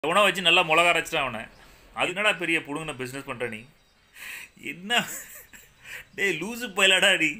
உணவை வச்சு நல்லா மிளகா அரைச்சிட்டான் அவனை அது என்னடா பெரிய புடுங்கின பிஸ்னஸ் பண்ணுற நீ என்ன டேய் லூசு பயிலாடா நீ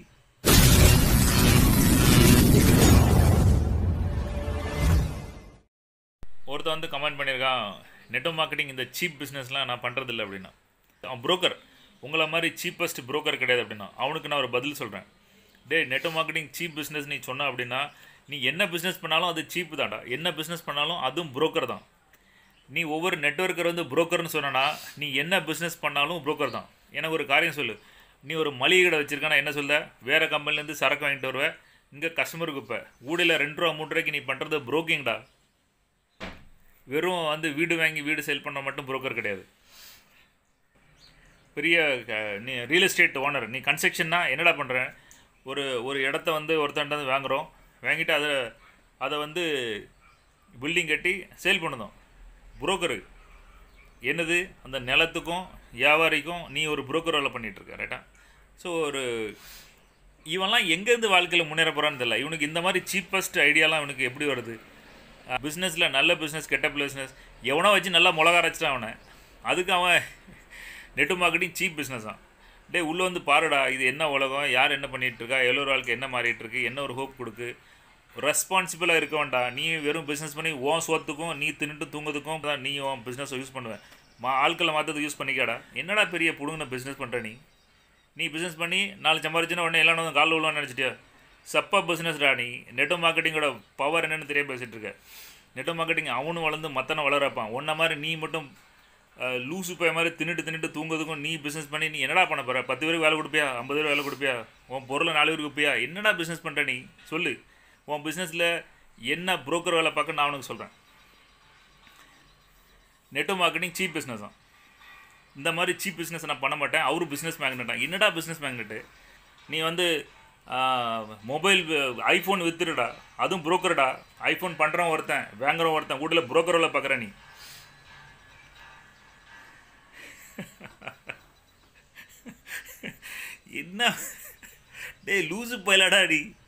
ஒருத்தன் வந்து கமெண்ட் பண்ணியிருக்கான் நெட்டோ மார்க்கெட்டிங் இந்த சீப் பிஸ்னஸ்லாம் நான் பண்ணுறதில்ல அப்படின்னா அவன் புரோக்கர் உங்களை மாதிரி சீப்பஸ்ட் புரோக்கர் கிடையாது அப்படின்னா அவனுக்கு நான் ஒரு பதில் சொல்கிறேன் டேய் நெட்டோ மார்க்கெட்டிங் சீப் பிஸ்னஸ் நீ சொன்ன அப்படின்னா நீ என்ன பிஸ்னஸ் பண்ணாலும் அது சீப்பு தான்டா என்ன பிஸ்னஸ் பண்ணாலும் அதுவும் புரோக்கர் தான் நீ ஒவ்வொரு நெட்ஒர்க்கர் வந்து புரோக்கர்னு சொன்னனா நீ என்ன பிஸ்னஸ் பண்ணாலும் புரோக்கர் தான் எனக்கு ஒரு காரியம் சொல்லு நீ ஒரு மளிகை கடை வச்சிருக்கானா என்ன சொல்ல வேறு கம்பெனிலேருந்து சரக்கு வாங்கிட்டு வருவேன் இங்கே கஸ்டமருக்கு இப்போ ஊடையில் ரெண்டு ரூபா மூணு ரூபாய்க்கு நீ பண்ணுறது புரோக்கிங்டா வெறும் வந்து வீடு வாங்கி வீடு சேல் பண்ண மட்டும் புரோக்கர் கிடையாது பெரிய க- நீ ரியல் எஸ்டேட் ஓனர் நீ கன்ஸ்ட்ரக்ஷன்னா என்னடா பண்ணுற ஒரு ஒரு இடத்த வந்து ஒருத்தன்ட்ட வந்து வாங்குகிறோம் வாங்கிட்டு அதை அதை வந்து பில்டிங் கட்டி சேல் பண்ணுதோம் புரோக்கரு என்னது அந்த நிலத்துக்கும் வியாபாரிக்கும் நீ ஒரு புரோக்கர் வேலை பண்ணிட்டு இருக்க ரைட்டா ஸோ ஒரு இவன்லாம் எங்கேருந்து வாழ்க்கையில் முன்னேற போகிறான்னு தெரியல இவனுக்கு இந்த மாதிரி சீப்பஸ்ட் ஐடியாலாம் இவனுக்கு எப்படி வருது பிஸ்னஸில் நல்ல பிஸ்னஸ் கெட்ட பிஸ்னஸ் எவனோ வச்சு நல்லா மிளகா அரைச்சிட்டான் அவனை அதுக்கு அவன் நெட்டு மார்க்கெட்டிங் சீப் பிஸ்னஸ் தான் டேய் உள்ளே வந்து பாருடா இது என்ன உலகம் யார் என்ன பண்ணிட்டு இருக்கா எல்லோரு வாழ்க்கை என்ன மாறிட்டு இருக்கு என்ன ஒரு ஹோப் கொடுக்கு ரெஸ்பான்சிபிளாக இருக்க வேண்டாம் நீ வெறும் பிஸ்னஸ் பண்ணி உன் சோத்துக்கும் நீ தின்னுட்டு தூங்குறதுக்கும் தான் நீ உன் பிஸ்னஸை யூஸ் பண்ணுவேன் மா ஆட்களை மாற்றதுக்கு யூஸ் பண்ணிக்காடா என்னடா பெரிய புடுங்கின பிஸ்னஸ் பண்ணுற நீ நீ பிஸ்னஸ் பண்ணி நாலு சம்பாரிச்சுன்னா உடனே எல்லாம் வந்து கால் விழுவான்னு நினச்சிட்டியா சப்பா பிஸ்னஸ்டா நீ நெட்டோ மார்க்கெட்டிங்கோட பவர் என்னன்னு தெரிய பேசிட்டு இருக்க நெட்டோ மார்க்கெட்டிங் அவனும் வளர்ந்து மற்றனை வளரப்பான் உன்ன மாதிரி நீ மட்டும் அஹ், லூசு பைய மாதிரி தின்னுட்டு தின்னுட்டு தூங்குறதுக்கும் நீ பிஸ்னஸ் பண்ணி நீ என்னடா பண்ண போற பத்து பேருக்கு வேலை கொடுப்பியா ஐம்பது பேருக்கு வேலை கொடுப்பியா உன் பொருளை நாலு பேருக்கு கொடுப்பியா என்னடா பிஸ்னஸ் பண்ணுற நீ சொல்லு உன் பிஸ்னஸில் என்ன புரோக்கர் வேலை பார்க்க நான் அவனுக்கு சொல்கிறேன் நெட்டோ மார்க்கெட்டிங் சீப் பிஸ்னஸ் தான் இந்த மாதிரி சீப் பிஸ்னஸ் நான் பண்ண மாட்டேன் அவரு பிஸ்னஸ் மேக்னெட்டா என்னடா பிஸ்னஸ் மேக்னெட்டு நீ வந்து மொபைல் ஐஃபோன் வித்துடுடா அதுவும் புரோக்கர்டா ஐஃபோன் பண்ணுறவன் ஒருத்தன் வாங்குறவன் ஒருத்தன் வீட்டில் புரோக்கர் வேலை பார்க்குற நீ என்ன டேய் லூசு பயிலாடா நீ